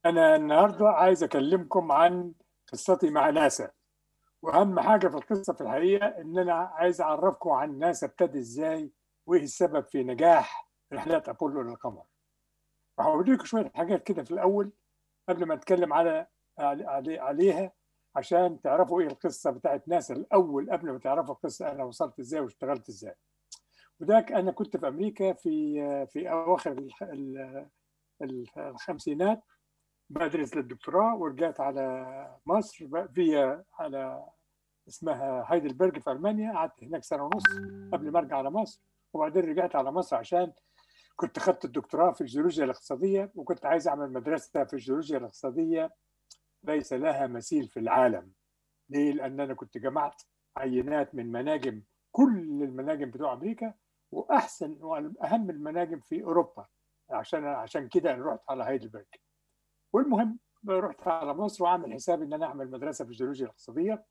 أنا النهاردة عايز أكلمكم عن قصتي مع ناسا وأهم حاجة في القصة في الحقيقة إن أنا عايز أعرفكم عن ناسا ابتدى إزاي وإيه السبب في نجاح رحلات أبولو للقمر وهوريكم شوية حاجات كده في الأول قبل ما أتكلم على علي عليها عشان تعرفوا إيه القصة بتاعت ناسا الأول قبل ما تعرفوا القصة أنا وصلت إزاي واشتغلت إزاي وذاك أنا كنت في أمريكا في في أواخر الخمسينات بدرس للدكتوراه ورجعت على مصر في على اسمها هايدلبرج في المانيا قعدت هناك سنه ونص قبل ما ارجع على مصر وبعدين رجعت على مصر عشان كنت خدت الدكتوراه في الجيولوجيا الاقتصاديه وكنت عايز اعمل مدرسه في الجيولوجيا الاقتصاديه ليس لها مثيل في العالم ليه؟ لان انا كنت جمعت عينات من مناجم كل المناجم بتوع امريكا واحسن واهم المناجم في اوروبا عشان عشان كده انا رحت على هايدلبرج والمهم رحت على مصر وعامل حساب ان انا اعمل مدرسه في الجيولوجيا الاقتصاديه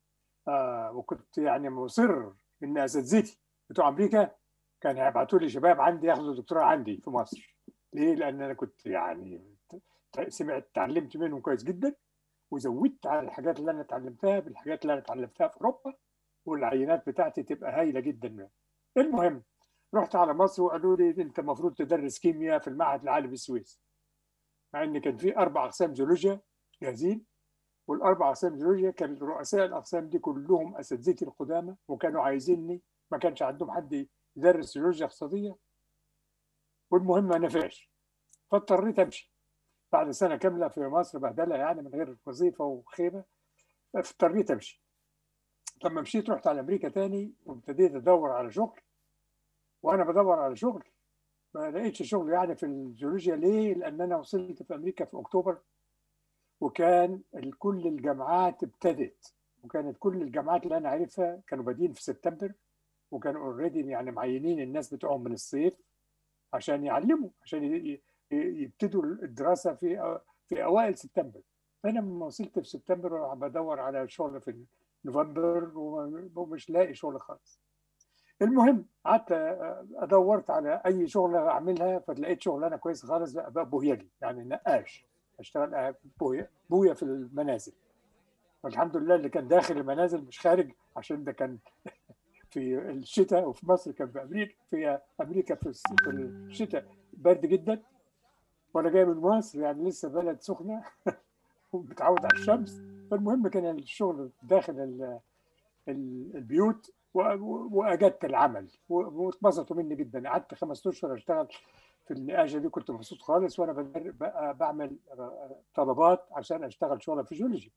آه وكنت يعني مصر ان اساتذتي بتوع امريكا كانوا هيبعتوا لي شباب عندي ياخدوا دكتوراه عندي في مصر ليه؟ لان انا كنت يعني سمعت تعلمت منهم كويس جدا وزودت على الحاجات اللي انا اتعلمتها بالحاجات اللي انا اتعلمتها في اوروبا والعينات بتاعتي تبقى هايله جدا المهم رحت على مصر وقالوا لي انت المفروض تدرس كيمياء في المعهد العالي في السويس مع ان كان في اربع اقسام جيولوجيا جاهزين والاربع اقسام جيولوجيا كان رؤساء الاقسام دي كلهم اساتذتي القدامى وكانوا عايزيني ما كانش عندهم حد يدرس جيولوجيا اقتصاديه والمهم ما نفعش فاضطريت امشي بعد سنه كامله في مصر بهدله يعني من غير وظيفه وخيبه اضطريت امشي لما مشيت رحت على امريكا تاني وابتديت ادور على شغل وانا بدور على شغل ما لقيتش شغل يعني في الجيولوجيا ليه؟ لان انا وصلت في امريكا في اكتوبر وكان كل الجامعات ابتدت وكانت كل الجامعات اللي انا عارفها كانوا بادئين في سبتمبر وكانوا اوريدي يعني معينين الناس بتوعهم من الصيف عشان يعلموا عشان يبتدوا الدراسه في في اوائل سبتمبر فانا لما وصلت في سبتمبر بدور على شغل في نوفمبر ومش لاقي شغل خالص المهم قعدت ادورت على اي شغله اعملها فلقيت شغلانه كويسه خالص بقى بوهيجي يعني نقاش اشتغل بويا بويا في المنازل والحمد لله اللي كان داخل المنازل مش خارج عشان ده كان في الشتاء وفي مصر كان في امريكا في امريكا في الشتاء برد جدا وانا جاي من مصر يعني لسه بلد سخنه ومتعود على الشمس فالمهم كان الشغل داخل البيوت واجدت العمل واتبسطوا مني جدا قعدت خمس اشهر اشتغل في النقاشه دي كنت مبسوط خالص وانا بعمل طلبات عشان اشتغل شغله في جيولوجي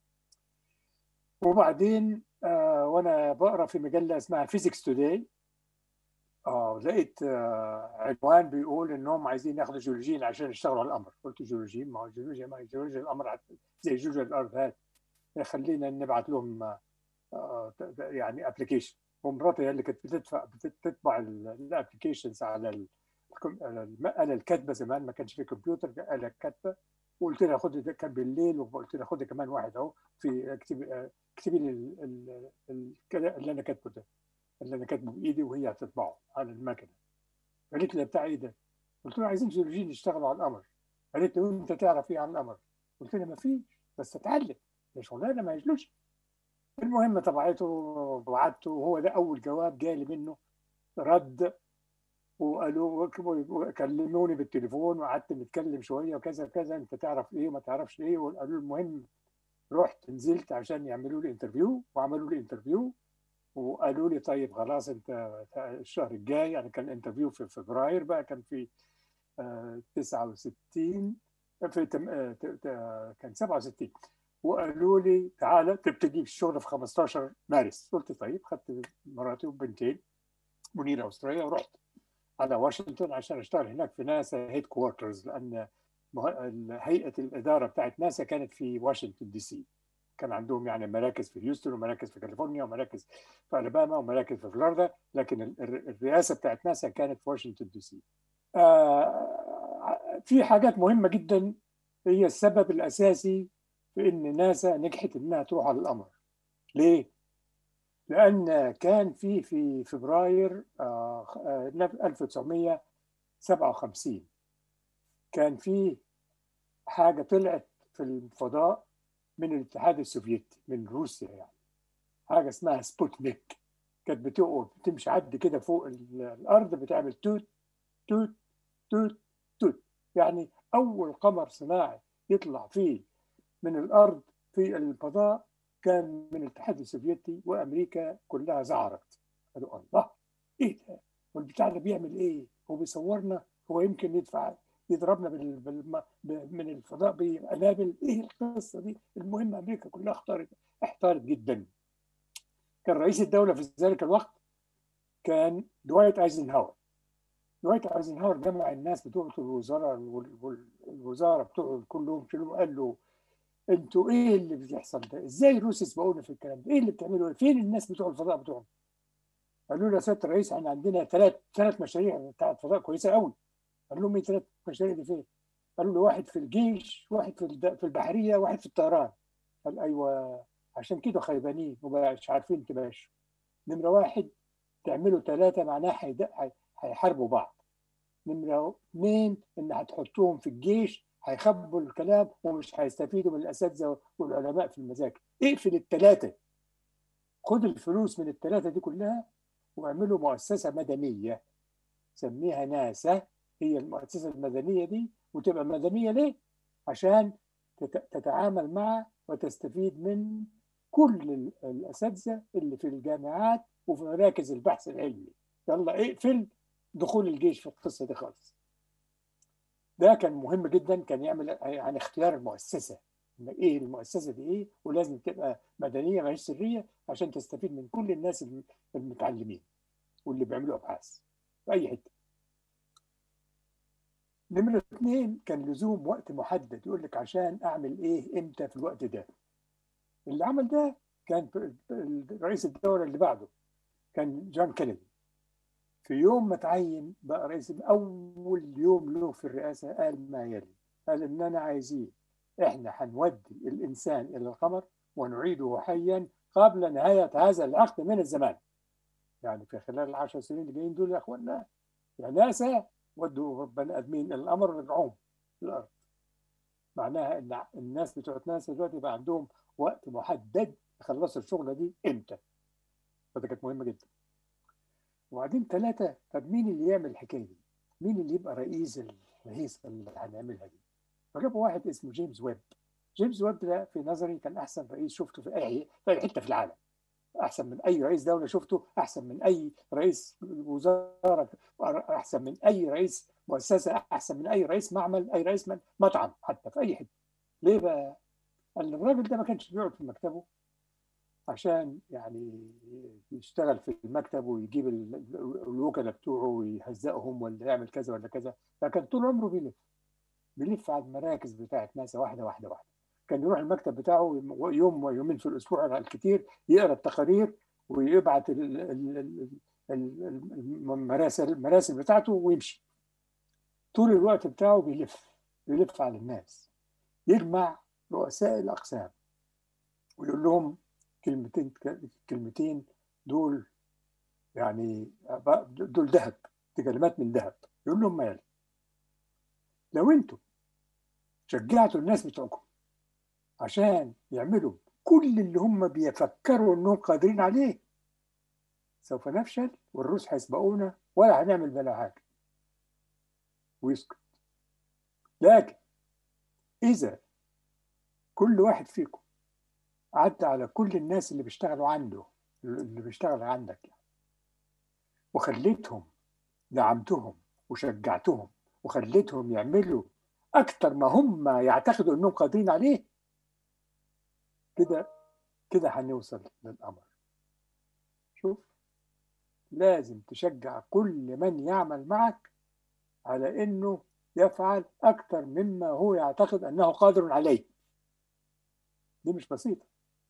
وبعدين آه وانا بقرا في مجله اسمها فيزيكس توداي اه لقيت آه عنوان بيقول انهم عايزين ياخدوا جيولوجيين عشان يشتغلوا على القمر قلت جيولوجيين ما هو جيولوجيا ما جيولوجيا القمر زي جيولوجيا الارض هات خلينا نبعت لهم آه يعني ابلكيشن ومراتي هي اللي كانت بتدفع بتطبع الابلكيشنز على الآلة الكاتبة زمان ما كانش في كمبيوتر آلة كاتبة وقلت لها خدي ده كان بالليل وقلت لها خدي كمان واحد اهو في اكتبي اكتبي لي اللي انا كاتبه ده اللي انا كاتبه بايدي وهي هتطبعه على المكنه قالت لي بتاع ايه ده؟ قلت لها عايزين جيولوجيين يشتغلوا على القمر قالت لي وانت تعرف ايه عن القمر؟ قلت لها ما فيش بس اتعلم ده شغلانه ما يجلوش المهم طبعته وبعته وهو ده اول جواب جالي منه رد وقالوا كلموني بالتليفون وقعدت نتكلم شويه وكذا كذا انت تعرف ايه وما تعرفش ايه وقالوا المهم رحت نزلت عشان يعملوا لي انترفيو وعملوا لي انترفيو وقالوا لي طيب خلاص انت الشهر الجاي يعني كان انترفيو في فبراير بقى كان في 69 في كان 67 وقالوا لي تعالى تبتدي الشغل في 15 مارس قلت طيب خدت مراتي وبنتين منيره استراليا ورحت على واشنطن عشان اشتغل هناك في ناسا هيد كوارترز لان هيئه الاداره بتاعت ناسا كانت في واشنطن دي سي كان عندهم يعني مراكز في هيوستن ومراكز في كاليفورنيا ومراكز في الاباما ومراكز في فلوريدا لكن الرئاسه بتاعت ناسا كانت في واشنطن دي سي آه في حاجات مهمه جدا هي السبب الاساسي في ان ناسا نجحت انها تروح على القمر ليه لان كان في في فبراير 1957 كان في حاجه طلعت في الفضاء من الاتحاد السوفيتي من روسيا يعني حاجه اسمها سبوتنيك كانت بتقعد تمشي عد كده فوق الارض بتعمل توت توت توت توت يعني اول قمر صناعي يطلع فيه من الارض في الفضاء كان من الاتحاد السوفيتي وامريكا كلها زعرت قالوا الله ايه ده والبتاع ده بيعمل ايه هو بيصورنا هو يمكن يدفع يضربنا بال... بال... من الفضاء بقنابل ايه القصه دي المهم امريكا كلها اختارت احتارت جدا كان رئيس الدوله في ذلك الوقت كان دوايت ايزنهاور دوايت ايزنهاور جمع الناس بتوع الوزاره والوزاره بتوعه كلهم شنو قال له انتوا ايه اللي بيحصل ده؟ ازاي الروس يسبقونا في الكلام ده؟ ايه اللي بتعملوا؟ فين الناس بتوع الفضاء بتوعهم؟ قالوا له يا سياده الرئيس احنا عندنا ثلاث ثلاث مشاريع بتاعت فضاء كويسه قوي. قال لهم ايه ثلاث مشاريع دي فين؟ قالوا له واحد في الجيش، واحد في في البحريه، واحد في الطيران. قال ايوه عشان كده خيبانين ومش عارفين تماشوا. نمره واحد تعملوا ثلاثه معناها هيحاربوا بعض. نمره اثنين ان هتحطوهم في الجيش هيخبوا الكلام ومش هيستفيدوا من الاساتذه والعلماء في المذاكر اقفل الثلاثه خد الفلوس من الثلاثه دي كلها واعملوا مؤسسه مدنيه سميها ناسا هي المؤسسه المدنيه دي وتبقى مدنيه ليه؟ عشان تتعامل مع وتستفيد من كل الاساتذه اللي في الجامعات وفي مراكز البحث العلمي يلا اقفل دخول الجيش في القصه دي خالص ده كان مهم جدا كان يعمل عن اختيار المؤسسه ايه المؤسسه دي ايه ولازم تبقى مدنيه مش سريه عشان تستفيد من كل الناس المتعلمين واللي بيعملوا ابحاث في اي حته نمرة اثنين كان لزوم وقت محدد يقول لك عشان اعمل ايه امتى في الوقت ده اللي عمل ده كان رئيس الدوله اللي بعده كان جون كينيدي في يوم ما تعين بقى رئيس اول يوم له في الرئاسه قال ما يلي قال اننا عايزين احنا هنودي الانسان الى القمر ونعيده حيا قبل نهايه هذا العقد من الزمان يعني في خلال العشر سنين اللي جايين دول يا اخوانا يا ناسا ودوا بني ادمين الى القمر ورجعوهم الارض معناها ان الناس بتوع ناسا دلوقتي يبقى عندهم وقت محدد يخلصوا الشغله دي امتى فده كانت مهمه جدا وبعدين ثلاثة طب مين اللي يعمل الحكاية دي؟ مين اللي يبقى رئيس الرئيس اللي هنعملها دي؟ فجابوا واحد اسمه جيمس ويب جيمس ويب ده في نظري كان أحسن رئيس شفته في أي في أي حتة في العالم أحسن من أي رئيس دولة شفته أحسن من أي رئيس وزارة أحسن من أي رئيس مؤسسة أحسن من أي رئيس معمل أي رئيس مطعم حتى في أي حتة ليه بقى؟ الراجل ده ما كانش بيقعد في مكتبه عشان يعني يشتغل في المكتب ويجيب الوكلاء بتوعه ويهزقهم ولا يعمل كذا ولا كذا فكان طول عمره بيلف بيلف على المراكز بتاعت ناسا واحده واحده واحده كان يروح المكتب بتاعه يوم ويومين في الاسبوع على الكثير يقرا التقارير ويبعت المراسل المراسل بتاعته ويمشي طول الوقت بتاعه بيلف بيلف على الناس يجمع رؤساء الاقسام ويقول لهم كلمتين كلمتين دول يعني دول ذهب دي كلمات من ذهب يقول لهم ما يلي لو انتوا شجعتوا الناس بتوعكم عشان يعملوا كل اللي هم بيفكروا انهم قادرين عليه سوف نفشل والروس هيسبقونا ولا هنعمل بلا حاجه ويسكت لكن اذا كل واحد فيكم عدى على كل الناس اللي بيشتغلوا عنده اللي بيشتغل عندك يعني. وخليتهم دعمتهم وشجعتهم وخليتهم يعملوا اكتر ما هم يعتقدوا انهم قادرين عليه كده كده هنوصل للامر شوف لازم تشجع كل من يعمل معك على انه يفعل اكثر مما هو يعتقد انه قادر عليه دي مش بسيطه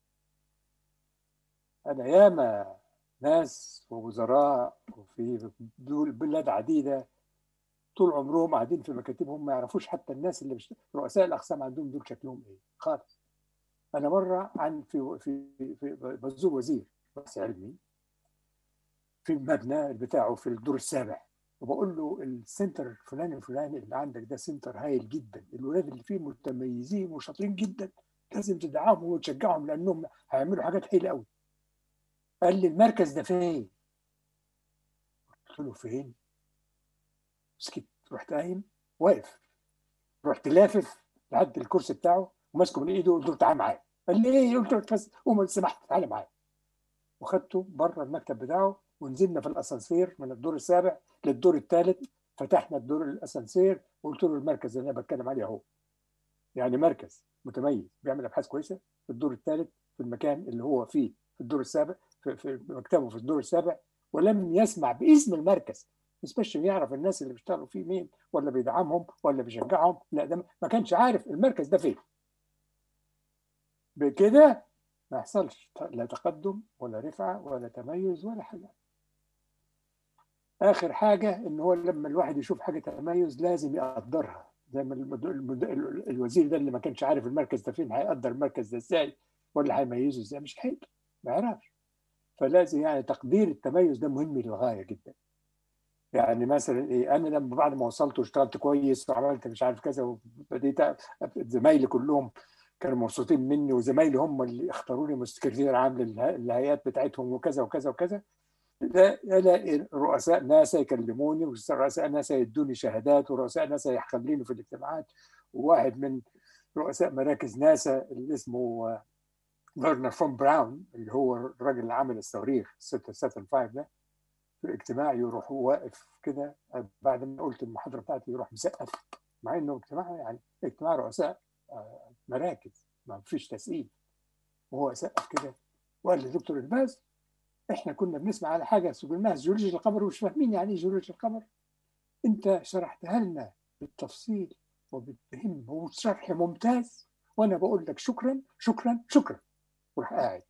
انا ياما ناس ووزراء وفي دول بلاد عديده طول عمرهم قاعدين في مكاتبهم ما يعرفوش حتى الناس اللي بشت... رؤساء الاقسام عندهم دول شكلهم ايه خالص انا مره عن في في في بزور وزير بحث علمي في المبنى بتاعه في الدور السابع وبقول له السنتر الفلاني الفلاني اللي عندك ده سنتر هايل جدا الولاد اللي فيه متميزين وشاطرين جدا لازم تدعمهم وتشجعهم لانهم هيعملوا حاجات هايله قوي قال لي المركز ده فين قلت له فين سكت رحت قايم واقف رحت لافف لحد الكرسي بتاعه وماسكه من ايده وقلت له تعالى معايا قال لي ايه قلت له بس قوم سمحت تعالى معايا وخدته بره المكتب بتاعه ونزلنا في الاسانسير من الدور السابع للدور الثالث فتحنا الدور الاسانسير وقلت له المركز اللي انا بتكلم عليه اهو يعني مركز متميز بيعمل ابحاث كويسه في الدور الثالث في المكان اللي هو فيه في الدور السابع في, في مكتبه في الدور السابع ولم يسمع باسم المركز مش بس يعرف الناس اللي بيشتغلوا فيه مين ولا بيدعمهم ولا بيشجعهم لا ده ما كانش عارف المركز ده فين بكده ما يحصلش لا تقدم ولا رفعه ولا تميز ولا حاجه اخر حاجه ان هو لما الواحد يشوف حاجه تميز لازم يقدرها زي ما الوزير ده اللي ما كانش عارف المركز ده فين هيقدر المركز ده ازاي ولا هيميزه ازاي مش هيقدر ما يعرفش فلازم يعني تقدير التميز ده مهم للغايه جدا يعني مثلا ايه انا لما بعد ما وصلت واشتغلت كويس وعملت مش عارف كذا وبديت زمايلي كلهم كانوا مبسوطين مني وزمايلي هم اللي اختاروني سكرتير عام للهيئات بتاعتهم وكذا وكذا وكذا الاقي رؤساء ناسا يكلموني ورؤساء ناسا يدوني شهادات ورؤساء ناسا يخليني في الاجتماعات وواحد من رؤساء مراكز ناسا اللي اسمه فيرنر فون براون اللي هو الراجل اللي عمل الصواريخ 675 ده في اجتماع يروح واقف كده بعد ما قلت المحاضره بتاعتي يروح مسقف مع انه اجتماع يعني اجتماع رؤساء مراكز ما فيش تسقيف وهو سقف كده وقال لي دكتور الباز احنا كنا بنسمع على حاجه قلناها جيولوجيا القمر ومش فاهمين يعني ايه جيولوجيا القمر انت شرحتها لنا بالتفصيل وبالفهم وشرح ممتاز وانا بقول لك شكرا شكرا شكرا وراح قاعد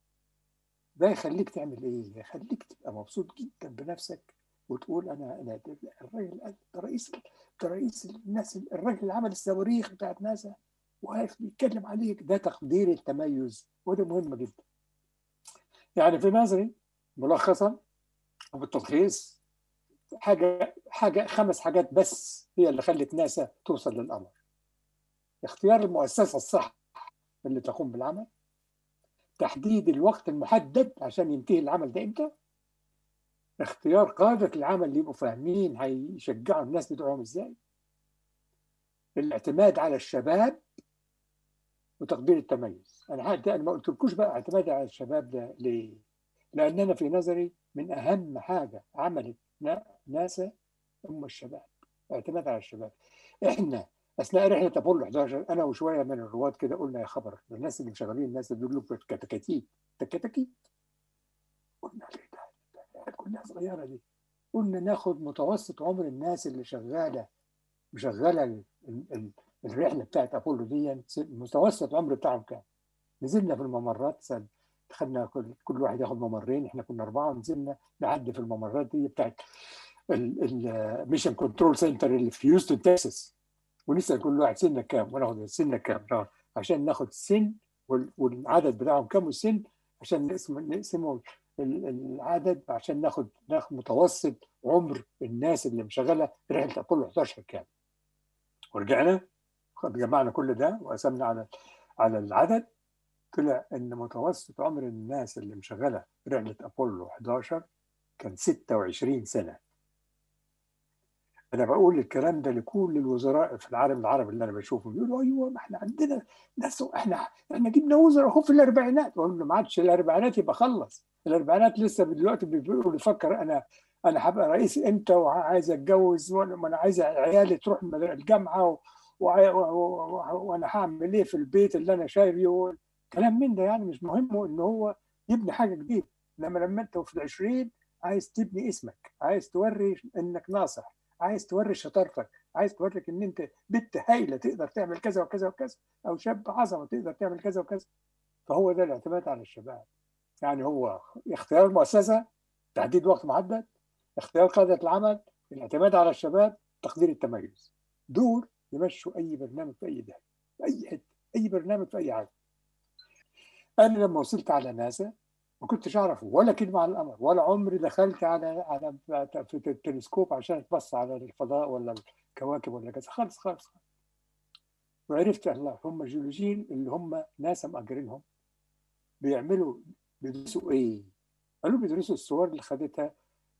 ده يخليك تعمل ايه؟ يخليك تبقى مبسوط جدا بنفسك وتقول انا انا الراجل ده رئيس ده رئيس الناس الراجل اللي عمل الصواريخ بتاعت ناسا واقف بيتكلم عليك ده تقدير التميز وده مهم جدا. يعني في نظري ملخصا وبالتلخيص حاجه حاجه خمس حاجات بس هي اللي خلت ناسا توصل للقمر. اختيار المؤسسه الصح اللي تقوم بالعمل تحديد الوقت المحدد عشان ينتهي العمل ده امتى اختيار قادة العمل اللي يبقوا فاهمين هيشجعوا الناس بتوعهم ازاي الاعتماد على الشباب وتقدير التميز انا حتى انا ما قلتلكوش بقى اعتماد على الشباب ده ليه لان انا في نظري من اهم حاجه عملت ناسا هم الشباب اعتماد على الشباب احنا اثناء رحله ابولو 11 انا وشويه من الرواد كده قلنا يا خبر الناس اللي شغالين الناس اللي بيقولوا كتكاتيت تكاتيت قلنا ليه ده كلها صغيره دي قلنا ناخد متوسط عمر الناس اللي شغاله مشغله الرحله بتاعت ابولو دي متوسط العمر بتاعهم كام نزلنا في الممرات خدنا كل, كل واحد ياخد ممرين احنا كنا اربعه نزلنا نعدي في الممرات دي بتاعت الميشن كنترول سنتر اللي في هيوستن تكساس ونسال كل واحد سنك كام وناخد سنك كام عشان ناخد السن والعدد بتاعهم كام والسن عشان نقسم نقسمه العدد عشان ناخد ناخد متوسط عمر الناس اللي مشغله رحله ابولو 11 كام ورجعنا جمعنا كل ده وقسمنا على على العدد طلع ان متوسط عمر الناس اللي مشغله رحله ابولو 11 كان 26 سنه انا بقول الكلام ده لكل الوزراء في العالم العربي اللي انا بشوفهم بيقولوا ايوه ما احنا عندنا ناس احنا احنا جبنا وزراء اهو في الاربعينات بقول له ما عادش الاربعينات يبقى خلص الاربعينات لسه دلوقتي بيقولوا بيفكر انا انا هبقى رئيس امتى وعايز اتجوز وانا عايز عيالي تروح الجامعه وانا هعمل ايه في البيت اللي انا شايفه كلام من ده يعني مش مهم ان هو يبني حاجه جديده انما لما انت في العشرين عايز تبني اسمك عايز توري انك ناصح عايز توري شطارتك عايز توريك ان انت بنت هايله تقدر تعمل كذا وكذا وكذا او شاب عظمه تقدر تعمل كذا وكذا فهو ده الاعتماد على الشباب يعني هو اختيار المؤسسه تحديد وقت محدد اختيار قاده العمل الاعتماد على الشباب تقدير التميز دول يمشوا اي برنامج في اي ده في اي حته اي برنامج في اي حاجه انا لما وصلت على ناسا ما كنتش اعرفه ولا كلمه عن القمر ولا عمري دخلت على على في التلسكوب عشان اتبص على الفضاء ولا الكواكب ولا كذا خالص خالص وعرفت الله هم الجيولوجيين اللي هم ناس مأجرينهم بيعملوا بيدرسوا ايه؟ قالوا بيدرسوا الصور اللي خدتها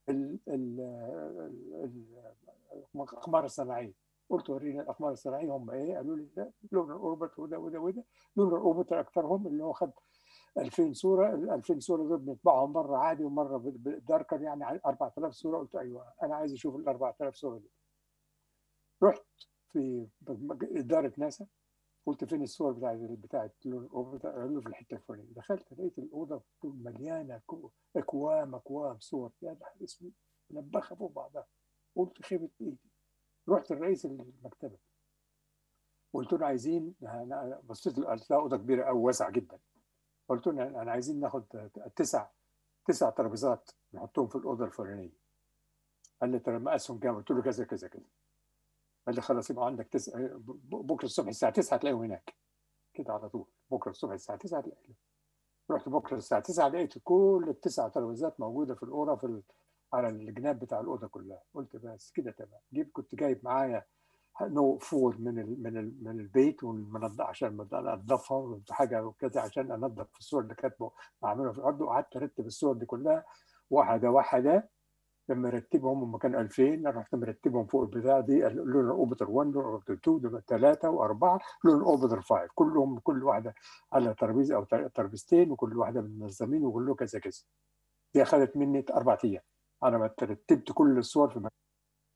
الاقمار الصناعيه قلت وريني الاقمار الصناعيه هم ايه؟ قالوا لي لون الاوربت وده وده وده لون الاوربت اكثرهم اللي هو خد 2000 صوره ال 2000 صوره دول بنطبعهم مره عادي ومره بداركر يعني 4000 صوره قلت ايوه انا عايز اشوف ال 4000 صوره دي رحت في اداره ناسا قلت فين الصور بتاعت بتاعت قالوا في الحته الفلانيه دخلت لقيت الاوضه مليانه اكوام اكوام صور يا ده اسمي ملبخه فوق بعضها قلت خيبه ايدي رحت الرئيس المكتبه قلت له عايزين بصيت لقيت اوضه كبيره قوي واسعه جدا قلت له انا عايزين ناخد تسع تسع ترابيزات نحطهم في الاوضه الفلانيه قال لي ترى مقاسهم كام قلت له كذا كذا كذا قال لي خلاص يبقى عندك تس... بكره الصبح الساعه 9 تلاقيهم هناك كده على طول بكره الصبح الساعه 9 تلاقيهم رحت بكره الساعه 9 لقيت كل التسع ترابيزات موجوده في الاوضه في ال... على الجناب بتاع الاوضه كلها قلت بس كده تمام جيب كنت جايب معايا نو فور من ال من ال من البيت عشان انضفها حاجه وكذا عشان انضف الصور اللي كانت بعملها في الارض وقعدت ارتب الصور دي كلها واحده واحده لما رتبهم هم كانوا 2000 رحت مرتبهم فوق البتاع دي لون الاوبتر 1 لون الاوبتر 2 3 و4 لون الاوبتر 5 كلهم كل واحده على ترابيزه او ترابيزتين وكل واحده منظمين وكله كذا كذا دي اخذت مني اربع ايام انا ما رتبت كل الصور في مكان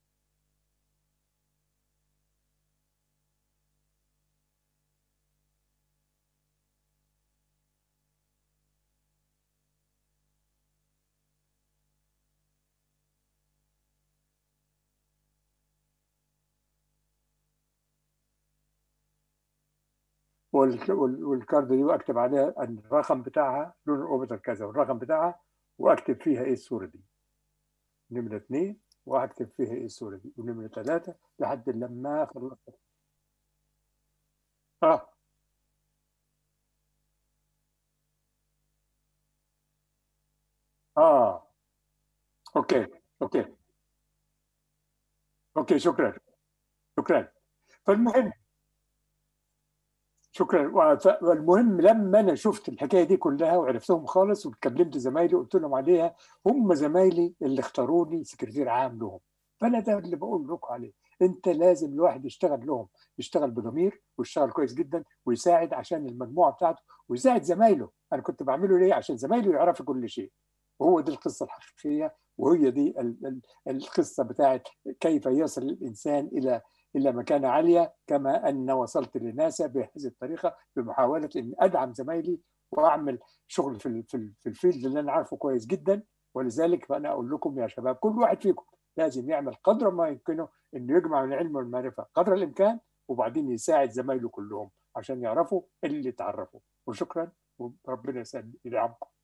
والكارد دي واكتب عليها الرقم بتاعها لون الاوبتر كذا والرقم بتاعها واكتب فيها ايه الصوره دي نمره اثنين واكتب فيها ايه الصوره دي ونمره ثلاثه لحد لما خلصت اه اه اوكي اوكي اوكي شكرا شكرا فالمهم شكرا والمهم لما انا شفت الحكايه دي كلها وعرفتهم خالص وكلمت زمايلي قلت لهم عليها هم زمايلي اللي اختاروني سكرتير عام لهم فانا ده اللي بقول لكم عليه انت لازم الواحد يشتغل لهم يشتغل بضمير ويشتغل كويس جدا ويساعد عشان المجموعه بتاعته ويساعد زمايله انا كنت بعمله ليه عشان زمايله يعرفوا كل شيء وهو دي القصه الحقيقيه وهي دي القصه بتاعت كيف يصل الانسان الى إلى مكانة عالية كما أن وصلت لناسا بهذه الطريقة بمحاولة أن أدعم زمايلي وأعمل شغل في في الفيلد اللي أنا عارفه كويس جدا ولذلك فأنا أقول لكم يا شباب كل واحد فيكم لازم يعمل قدر ما يمكنه أنه يجمع من العلم والمعرفة قدر الإمكان وبعدين يساعد زمايله كلهم عشان يعرفوا اللي تعرفوا وشكرا وربنا يسعدكم